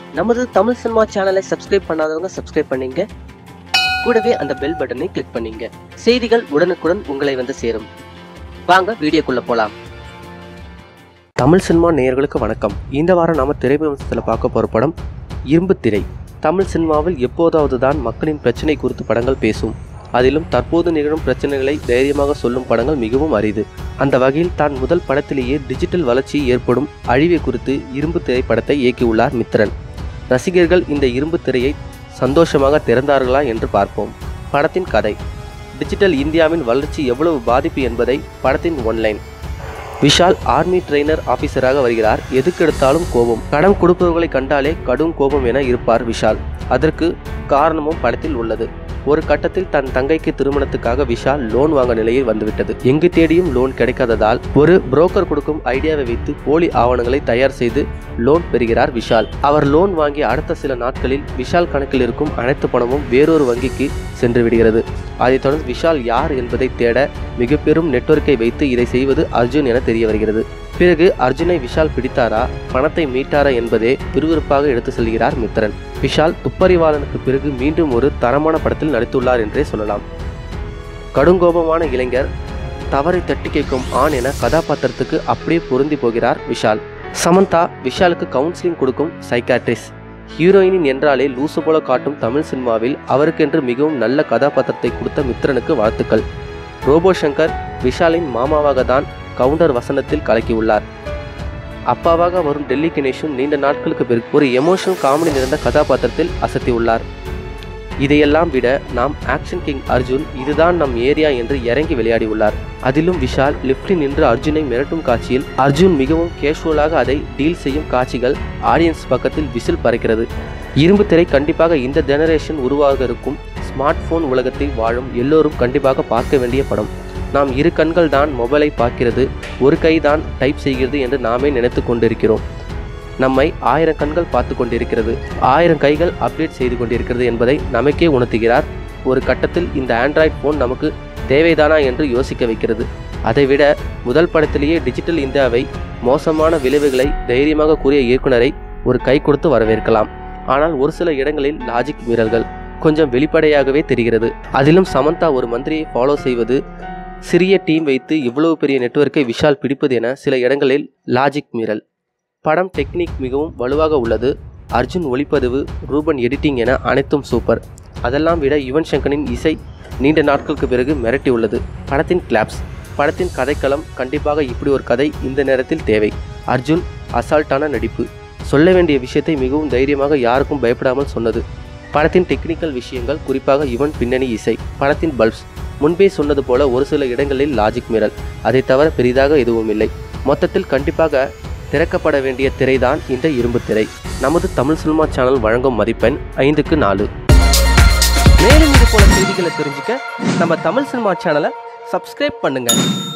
நமது தமிழ் சினிமா சேனலை சப்ஸ்கிரைப் பண்ணாதவங்க சப்ஸ்கிரைப் பண்ணீங்க கூடவே அந்த பெல் பட்டனை கிளிக் பண்ணீங்க செய்திகள் உடனுக்குடன் உங்களை வந்து சேரும் வாங்க வீடியோக்குள்ள போலாம் தமிழ் சினிமா நேயர்களுக்கு வணக்கம் இந்த வாரம் நாம திரைவிமர்சனத்தில் பார்க்க போற படம் இரும்பு திரை தமிழ் சினிமாவில் எப்போதாவது தான் மக்களின் பிரச்சனை குறித்து படங்கள் பேசும் அதிலும் தற்போது நிகழும் பிரச்சனைகளை தைரியமாக சொல்லும் படங்கள் மிகவும் அரிது அந்த வகையில் தான் முதல் படத்திலேயே டிஜிட்டல் வளர்ச்சி ஏற்படும் அழிவை குறித்து இரும்பு திரைப்படத்தை இயக்கியுள்ளார் மித்ரன் ரசிகர்கள் இந்த இரும்பு திரையை சந்தோஷமாக திறந்தார்களா என்று பார்ப்போம் படத்தின் கதை டிஜிட்டல் இந்தியாவின் வளர்ச்சி எவ்வளவு பாதிப்பு என்பதை படத்தின் ஒன்லைன் விஷால் ஆர்மி ட்ரெய்னர் ஆபீசராக வருகிறார் எதுக்கெடுத்தாலும் கோபம் கடன் கொடுப்பவர்களை கண்டாலே கடும் கோபம் என இருப்பார் விஷால் அதற்கு காரணமும் படத்தில் உள்ளது ஒரு கட்டத்தில் தன் தங்கைக்கு திருமணத்துக்காக விஷால் லோன் வாங்க நிலையில் வந்துவிட்டது எங்கு தேடியும் லோன் கிடைக்காததால் ஒரு புரோக்கர் கொடுக்கும் ஐடியாவை வைத்து போலி ஆவணங்களை தயார் செய்து லோன் பெறுகிறார் விஷால் அவர் லோன் வாங்கிய அடுத்த சில நாட்களில் விஷால் கணக்கில் இருக்கும் அனைத்து பணமும் வேறொரு வங்கிக்கு சென்று விடுகிறது அதைத் தொடர்ந்து விஷால் யார் என்பதை தேட மிக பெரும் நெட்வொர்க்கை வைத்து இதை செய்வது அர்ஜுன் என தெரிய வருகிறது பிறகு அர்ஜுனை விஷால் பிடித்தாரா பணத்தை மீட்டாரா என்பதே விறுவிறுப்பாக எடுத்து செல்கிறார் மித்திரன் விஷால் துப்பறிவாளனுக்கு பிறகு மீண்டும் ஒரு தரமான படத்தில் நடித்துள்ளார் என்றே சொல்லலாம் கடுங்கோபமான இளைஞர் தவறை தட்டி கேட்கும் ஆண் என கதாபாத்திரத்துக்கு அப்படியே பொருந்தி போகிறார் விஷால் சமந்தா விஷாலுக்கு கவுன்சிலிங் கொடுக்கும் சைக்காட்ரிஸ்ட் ஹீரோயினின் என்றாலே லூசு போல காட்டும் தமிழ் சினிமாவில் அவருக்கென்று மிகவும் நல்ல கதாபாத்திரத்தை கொடுத்த மித்ரனுக்கு வாழ்த்துக்கள் ரோபோ சங்கர் விஷாலின் மாமாவாக தான் கவுண்டர் வசனத்தில் கலக்கியுள்ளார் அப்பாவாக வரும் டெல்லி கணேஷும் நீண்ட நாட்களுக்கு பிறகு ஒரு எமோஷனல் காமெடி நிறைந்த கதாபாத்திரத்தில் அசத்தியுள்ளார் இதையெல்லாம் விட நாம் ஆக்ஷன் கிங் அர்ஜுன் இதுதான் நம் ஏரியா என்று இறங்கி விளையாடியுள்ளார் அதிலும் விஷால் லிப்டில் நின்று அர்ஜுனை மிரட்டும் காட்சியில் அர்ஜுன் மிகவும் கேஷுவலாக அதை டீல் செய்யும் காட்சிகள் ஆடியன்ஸ் பக்கத்தில் விசில் பறக்கிறது இரும்பு திரை கண்டிப்பாக இந்த ஜெனரேஷன் உருவாக இருக்கும் ஸ்மார்ட் போன் உலகத்தை வாழும் எல்லோரும் கண்டிப்பாக பார்க்க வேண்டிய படம் நாம் இரு கண்கள் தான் மொபைலை பார்க்கிறது ஒரு கை தான் டைப் செய்கிறது என்று நாமே நினைத்து கொண்டிருக்கிறோம் நம்மை ஆயிரம் கண்கள் பார்த்து கொண்டிருக்கிறது ஆயிரம் கைகள் அப்டேட் செய்து கொண்டிருக்கிறது என்பதை நமக்கே உணர்த்துகிறார் ஒரு கட்டத்தில் இந்த ஆண்ட்ராய்ட் ஃபோன் நமக்கு தேவைதானா என்று யோசிக்க வைக்கிறது அதைவிட முதல் படத்திலேயே டிஜிட்டல் இந்தியாவை மோசமான விளைவுகளை தைரியமாக கூறிய இயக்குனரை ஒரு கை கொடுத்து வரவேற்கலாம் ஆனால் ஒரு சில இடங்களில் லாஜிக் மீறல்கள் கொஞ்சம் வெளிப்படையாகவே தெரிகிறது அதிலும் சமந்தா ஒரு மந்திரியை ஃபாலோ செய்வது சிறிய டீம் வைத்து இவ்வளவு பெரிய நெட்வொர்க்கை விஷால் பிடிப்பது என சில இடங்களில் லாஜிக் மீறல் படம் டெக்னிக் மிகவும் வலுவாக உள்ளது அர்ஜுன் ஒளிப்பதிவு ரூபன் எடிட்டிங் என அனைத்தும் சூப்பர் அதெல்லாம் விட யுவன் சங்கரின் இசை நீண்ட நாட்களுக்கு பிறகு மிரட்டி உள்ளது படத்தின் கிளாப்ஸ் படத்தின் கதைக்களம் கண்டிப்பாக இப்படி ஒரு கதை இந்த நேரத்தில் தேவை அர்ஜுன் அசால்ட்டான நடிப்பு சொல்ல வேண்டிய விஷயத்தை மிகவும் தைரியமாக யாருக்கும் பயப்படாமல் சொன்னது படத்தின் டெக்னிக்கல் விஷயங்கள் குறிப்பாக யுவன் பின்னணி இசை படத்தின் பல்ப்ஸ் முன்பே சொன்னது போல ஒரு சில இடங்களில் லாஜிக் மீறல் அதை தவிர பெரிதாக எதுவும் இல்லை மொத்தத்தில் கண்டிப்பாக திறக்கப்பட வேண்டிய திரைதான் இந்த இரும்பு திரை நமது தமிழ் சினிமா சேனல் வழங்கும் மதிப்பெண் ஐந்துக்கு நாலு மேலும் இது போல செய்திகளை தெரிஞ்சுக்க நம்ம தமிழ் சினிமா சேனலை சப்ஸ்கிரைப் பண்ணுங்க